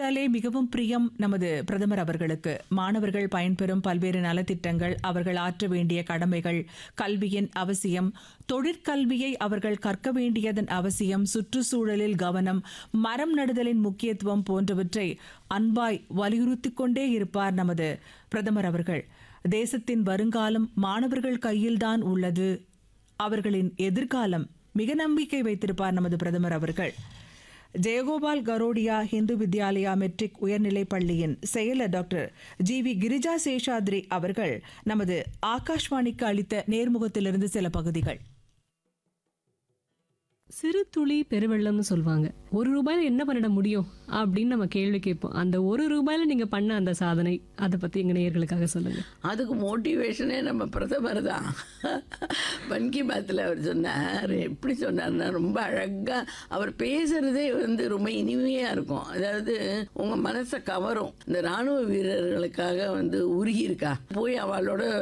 என்றாலே மிகவும் பிரியம் நமது பிரதமர் அவர்களுக்கு மாணவர்கள் பயன்பெறும் பல்வேறு நலத்திட்டங்கள் அவர்கள் ஆற்ற வேண்டிய கடமைகள் கல்வியின் அவசியம் தொழிற்கல்வியை அவர்கள் கற்க வேண்டியதன் அவசியம் சுற்றுச்சூழலில் கவனம் மரம் நடுதலின் முக்கியத்துவம் போன்றவற்றை அன்பாய் வலியுறுத்திக் கொண்டே இருப்பார் நமது பிரதமர் அவர்கள் தேசத்தின் வருங்காலம் மாணவர்கள் கையில்தான் உள்ளது அவர்களின் எதிர்காலம் மிக நம்பிக்கை வைத்திருப்பார் நமது பிரதமர் அவர்கள் ஜெயகோபால் கரோடியா இந்து வித்யாலயா மெட்ரிக் உயர்நிலைப் பள்ளியின் செயலர் doctor G V Girija Seshadri அவர்கள் நமது ஆகாஷ்வாணிக்கு அளித்த நேர்முகத்திலிருந்து சில பகுதிகள் சிறு துளி பெருவெள்ளம்னு சொல்லுவாங்க ஒரு ரூபாயில என்ன பண்ணிட முடியும் அப்படின்னு நம்ம கேள்வி கேட்போம் அந்த ஒரு ரூபாயில நீங்க பண்ண அந்த சாதனை அதை பத்தி எங்க நேயர்களுக்காக சொல்லுங்க அதுக்கு மோட்டிவேஷனே நம்ம பிரதமர் தான் மன் கி பாத்தில் அவர் சொன்னார் எப்படி சொன்னார்னா ரொம்ப அழகாக அவர் பேசுகிறதே வந்து ரொம்ப இனிமையாக இருக்கும் அதாவது உங்கள் மனசை கவரும் இந்த ராணுவ வீரர்களுக்காக வந்து உருகி இருக்கா போய் அவளோட